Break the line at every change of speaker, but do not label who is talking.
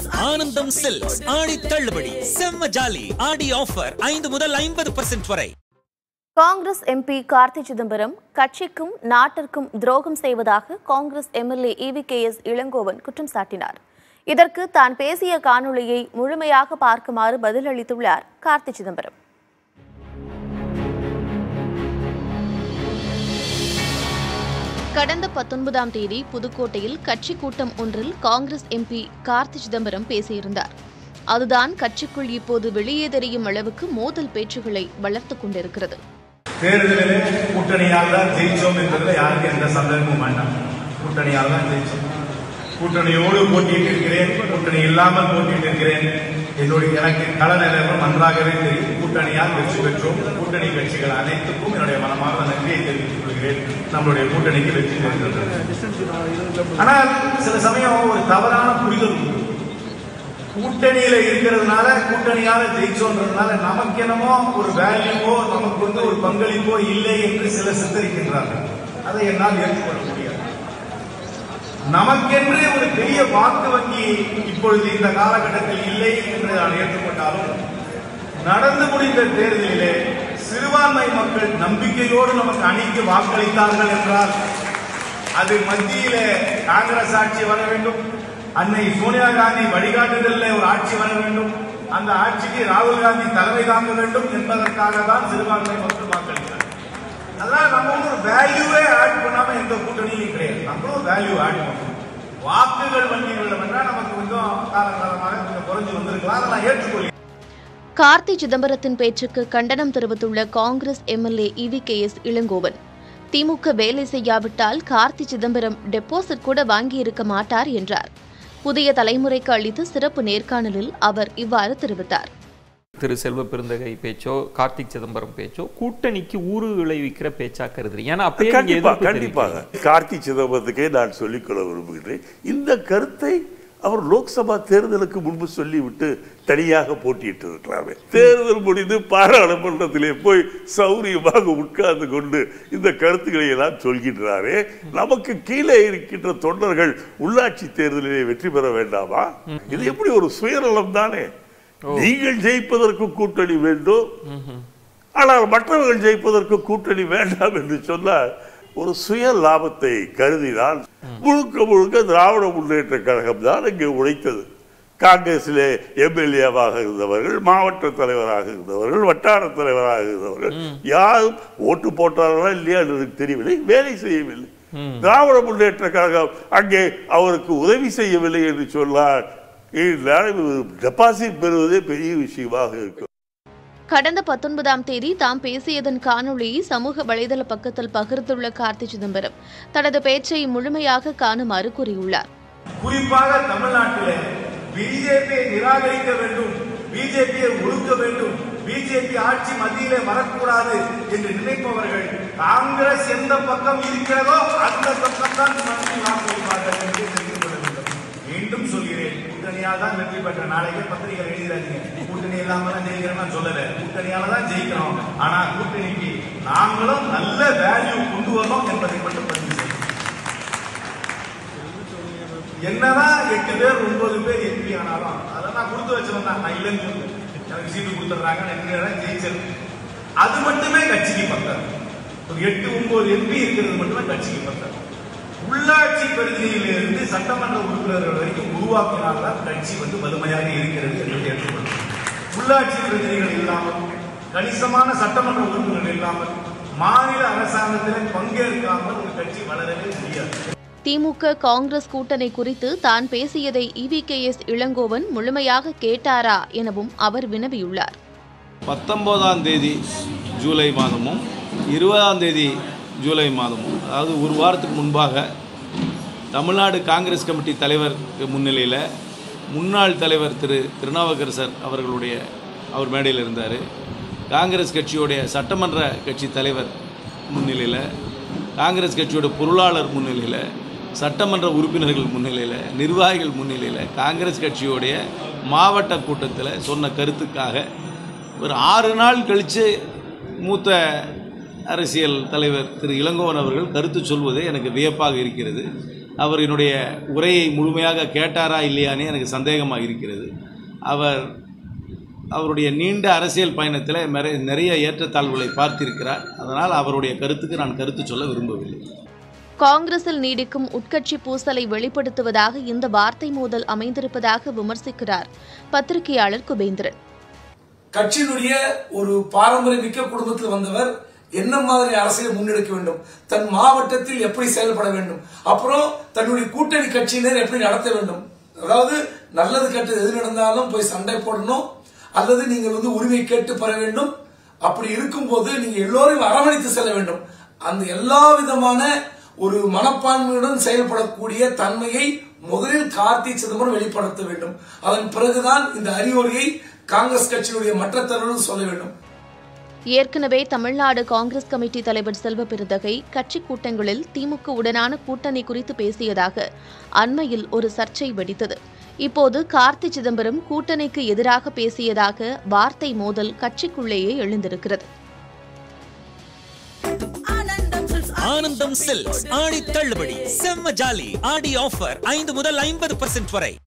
ஆனந்தம் சில்க்ஸ் ஆடி தள்ளுபடி செம்ம ஜாலி ஆடி ஆஃபர் ஐந்து முதல் ஐம்பது பர்சன்ட் வரை
காங்கிரஸ் எம்பி கார்த்தி சிதம்பரம் கட்சிக்கும் நாட்டிற்கும் துரோகம் செய்வதாக Congress MLA E V K S Elangovan குற்றம் சாட்டினார் இதற்கு தான் பேசிய காணொளியை முழுமையாக பார்க்குமாறு பதிலளித்துள்ளார் கார்த்தி சிதம்பரம் கடந்த பத்தொன்பதாம் தேதி புதுக்கோட்டையில் கட்சி கூட்டம் ஒன்றில் காங்கிரஸ் எம்பி கார்த்தி சிதம்பரம் பேசியிருந்தார் அதுதான் கட்சிக்குள் இப்போது வெளியே தெரியும் அளவுக்கு மோதல் பேச்சுகளை வளர்த்துக் கொண்டிருக்கிறது
தேர்தலிலே கூட்டணியால் தான் ஜெயிச்சோம் என்பதில் யாருக்கும் எந்த சந்தேகமும் வேண்டாம் கூட்டணியால் தான் ஜெயிச்சோம் கூட்டணியோடு போட்டியிட்டு இருக்கிறேன் கூட்டணி இல்லாமல் போட்டியிட்டு இருக்கிறேன் என்னுடைய எனக்கு கள நிலைமை நன்றாகவே தெரியும் கூட்டணியால் வெற்றி பெற்றோம் கூட்டணி கட்சிகள் அனைத்துக்கும் என்னுடைய மனமார்ந்த நன்றியை தெரிவித்துக் கொள்கிறேன் நம்மளுடைய கூட்டணிக்கு வெற்றி பெற்றிருக்கிறது ஆனால் சில சமயம் ஒரு தவறான புரிதல் உண்டு கூட்டணியில இருக்கிறதுனால கூட்டணியால ஜெயிச்சோன்றதுனால நமக்கு என்னமோ ஒரு வேல்யூவோ நமக்கு வந்து ஒரு பங்களிப்போ இல்லை என்று சிலர் சித்தரிக்கின்றார்கள் அதை என்னால் ஏற்றுக்கொள்ள முடியாது நமக்கென்று ஒரு பெரிய வாக்கு வங்கி இப்பொழுது இந்த காலகட்டத்தில் இல்லை என்று நான் ஏற்றுக்கொண்டாலும் நடந்து முடிந்த தேர்தலிலே சிறுபான்மை மக்கள் நம்பிக்கையோடு நமக்கு அணிக்கு வாக்களித்தார்கள் என்றால் அது மத்தியிலே காங்கிரஸ் ஆட்சி வர வேண்டும் அன்னை சோனியா காந்தி வழிகாட்டுதலில் ஒரு ஆட்சி வர வேண்டும் அந்த ஆட்சிக்கு ராகுல் காந்தி தலைமை தாங்க வேண்டும் என்பதற்காக தான் சிறுபான்மை மக்கள் வாக்களித்தார் அதான் நம்ம வந்து ஒரு வேல்யூவே ஆட் பண்ணாம எந்த கூட்டணியிலும் கிடையாது நம்மளும் வேல்யூ ஆட் பண்ணணும் வாக்குகள் வங்கி என்றால் நமக்கு கொஞ்சம் காலகாலமாக கொஞ்சம் குறைஞ்சு வந்திருக்கலாம் அதை நான் ஏற்றுக்கொள்கிறேன்
கார்த்தி சிதம்பரத்தின் பேச்சுக்கு கண்டனம் தெரிவித்துள்ள Congress MLA E V K S Elangovan திமுக வேலை செய்யாவிட்டால் கார்த்தி சிதம்பரம் டெபாசிட் கூட வாங்கியிருக்க மாட்டார் என்றார் புதிய தலைமுறைக்கு அளித்த சிறப்பு நேர்காணலில் அவர் இவ்வாறு தெரிவித்தார்
திரு செல்வ பெருந்தகை பேச்சோ கார்த்திக் சிதம்பரம் பேச்சோ கூட்டணிக்கு ஊறு விளைவிக்கிற பேச்சா கருதுறீங்க ஏன்னா அப்பயே நீங்க
கண்டிப்பா
எதிர்ப்பு
கண்டிப்பாக கார்த்தி சிதம்பரத்துக்கே நான் சொல்லிக்கொள்ள விரும்புகிறேன் இந்த கருத்தை அவர் லோக்சபா தேர்தலுக்கு முன்பு சொல்லிவிட்டு தனியாக போட்டியிட்டு இருக்கிறாரு தேர்தல் முடிந்து பாராளுமன்றத்திலே போய் சௌரியமாக உட்கார்ந்து கொண்டு இந்த கருத்துக்களை எல்லாம் சொல்கின்றாரே நமக்கு கீழே இருக்கின்ற தொண்டர்கள் உள்ளாட்சி தேர்தலிலே வெற்றி பெற வேண்டாமா இது எப்படி ஒரு சுயநலம் தானே நீங்கள் ஜெயிப்பதற்கு கூட்டணி வேண்டும் ஆனால் மற்றவர்கள் ஜெயிப்பதற்கு கூட்டணி வேண்டாம் என்று சொன்னால் ஒரு சுய லாபத்தை கருதினால் முழுக்க முழுக்க திராவிட முன்னேற்ற கழகம் தான் இங்கே உழைத்தது காங்கிரஸிலே எம்எல்ஏவாக இருந்தவர்கள் மாவட்ட தலைவராக இருந்தவர்கள் வட்டார தலைவராக இருந்தவர்கள் யாரும் ஓட்டு போட்டார்களா இல்லையா என்று எனக்கு தெரியவில்லை வேலை செய்யவில்லை திராவிட முன்னேற்ற கழகம் அங்கே அவருக்கு உதவி செய்யவில்லை என்று சொன்னால் டெபாசிட் பெறுவதே பெரிய விஷயமாக இருக்கும்
கடந்த பத்தொன்பதாம் தேதி தாம் பேசியதன் காணொளியை சமூக வலைதள பக்கத்தில் பகிர்ந்துள்ள கார்த்தி சிதம்பரம் தனது பேச்சை முழுமையாக காணுமாறு கூறியுள்ளார்
குறிப்பாக தமிழ்நாட்டிலே பிஜேபியை நிராகரிக்க வேண்டும் பிஜேபியை ஒழுக்க வேண்டும் பிஜேபி ஆட்சி மத்தியிலே வரக்கூடாது என்று நினைப்பவர்கள் காங்கிரஸ் எந்த பக்கம் இருக்கிறதோ அந்த பக்கம் தான் வாக்களிப்பார்கள் என்று தெரிந்து கொள்ள வேண்டும் மீண்டும் சொல்கிறேன் கூட்டணியால் தான் வெற்றி பெற்ற நாளைக்கே பத்திரிகை எழுதிடாதீங்க கூட்டணி இல்லாம தான் ஜெயிக்கிறோம் சொல்லல கூட்டணியால தான் ஜெயிக்கிறோம் ஆனா கூட்டணிக்கு நாங்களும் நல்ல வேல்யூ கொண்டு வரோம் என்பதை மட்டும் பதிவு செய்யும் என்னதான் எட்டு பேர் ஒன்பது பேர் எம்பி ஆனாலும் அதை நான் கொடுத்து வச்சிருந்தேன் நான் இல்லைன்னு சொல்லு எனக்கு சீட்டு கொடுத்துட்றாங்க நான் ஜெயிச்சது அது மட்டுமே கட்சிக்கு பத்தாது ஒரு எட்டு ஒன்பது எம்பி இருக்கிறது மட்டுமே கட்சிக்கு பத்தாது உள்ளாட்சி பிரதிநிதியிலிருந்து சட்டமன்ற உறுப்பினர்கள் வரைக்கும் உருவாக்கினால்தான் கட்சி வந்து வலிமையாக இருக்கிறது என்று ஏற்றுக்கொள்ளும் உள்ளாட்சி பிரதிநிதிகள் இல்லாமல் கணிசமான சட்டமன்ற உறுப்பினர்கள் இல்லாமல் மாநில அரசாங்கத்திலே பங்கேற்காமல் ஒரு கட்சி வளரவே முடியாது
திமுக காங்கிரஸ் கூட்டணி குறித்து தான் பேசியதை இவி கே எஸ் இளங்கோவன் முழுமையாக கேட்டாரா எனவும் அவர் வினவியுள்ளார்
பத்தொம்போதாம் தேதி ஜூலை மாதமும் இருபதாம் தேதி ஜூலை மாதமும் அதாவது ஒரு வாரத்துக்கு முன்பாக தமிழ்நாடு காங்கிரஸ் கமிட்டி தலைவர் முன்னிலையில் முன்னாள் தலைவர் திரு திருநாவுக்கரசர் அவர்களுடைய அவர் மேடையில் இருந்தார் காங்கிரஸ் கட்சியுடைய சட்டமன்ற கட்சி தலைவர் முன்னிலையில் காங்கிரஸ் கட்சியோட பொருளாளர் முன்னிலையில் சட்டமன்ற உறுப்பினர்கள் முன்னிலையில் நிர்வாகிகள் முன்னிலையில் காங்கிரஸ் கட்சியோடைய மாவட்ட கூட்டத்தில் சொன்ன கருத்துக்காக ஒரு ஆறு நாள் கழித்து மூத்த அரசியல் தலைவர் திரு இளங்கோவன் அவர்கள் கருத்து சொல்வதே எனக்கு வியப்பாக இருக்கிறது அவர் என்னுடைய உரையை முழுமையாக கேட்டாரா இல்லையானே எனக்கு சந்தேகமாக இருக்கிறது அவர் அவருடைய நீண்ட அரசியல் பயணத்தில் நிறைய நிறைய ஏற்றத்தாழ்வுகளை பார்த்திருக்கிறார் அதனால் அவருடைய கருத்துக்கு நான் கருத்து சொல்ல விரும்பவில்லை
காங்கிரஸில் நீடிக்கும் உட்கட்சி பூசலை வெளிப்படுத்துவதாக இந்த வார்த்தை மோதல் அமைந்திருப்பதாக விமர்சிக்கிறார் பத்திரிகையாளர் குபேந்திரன்
கட்சியினுடைய ஒரு பாரம்பரிய மிக்க குடும்பத்தில் வந்தவர் என்ன மாதிரி அரசியல் முன்னெடுக்க வேண்டும் தன் மாவட்டத்தில் எப்படி செயல்பட வேண்டும் அப்புறம் தன்னுடைய கூட்டணி கட்சியினர் எப்படி நடத்த வேண்டும் அதாவது நல்லது கெட்டது எது நடந்தாலும் போய் சண்டை போடணும் அல்லது நீங்கள் வந்து உரிமை கேட்டு பெற வேண்டும் அப்படி இருக்கும்போது நீங்க எல்லோரையும் அரவணைத்து செல்ல வேண்டும் அந்த எல்லா விதமான ஒரு மனப்பான்மையுடன் செயல்படக்கூடிய தன்மையை முதலில் கார்த்தி சிதம்பரம் வெளிப்படுத்த வேண்டும் அதன் பிறகுதான் இந்த அறிவுரையை காங்கிரஸ் கட்சியினுடைய மற்ற தலைவர்கள் சொல்ல வேண்டும்
ஏற்கனவே தமிழ்நாடு காங்கிரஸ் கமிட்டி தலைவர் செல்வ பெருந்தகை கட்சி கூட்டங்களில் திமுக உடனான கூட்டணி குறித்து பேசியதாக அண்மையில் ஒரு சர்ச்சை வெடித்தது இப்போது கார்த்தி சிதம்பரம் கூட்டணிக்கு எதிராக பேசியதாக வார்த்தை மோதல் கட்சிக்குள்ளேயே எழுந்திருக்கிறது
ஆனந்தம் சில்க்ஸ் ஆடி தள்ளுபடி செம்ம ஜாலி ஆடி ஆஃபர் ஐந்து முதல் ஐம்பது வரை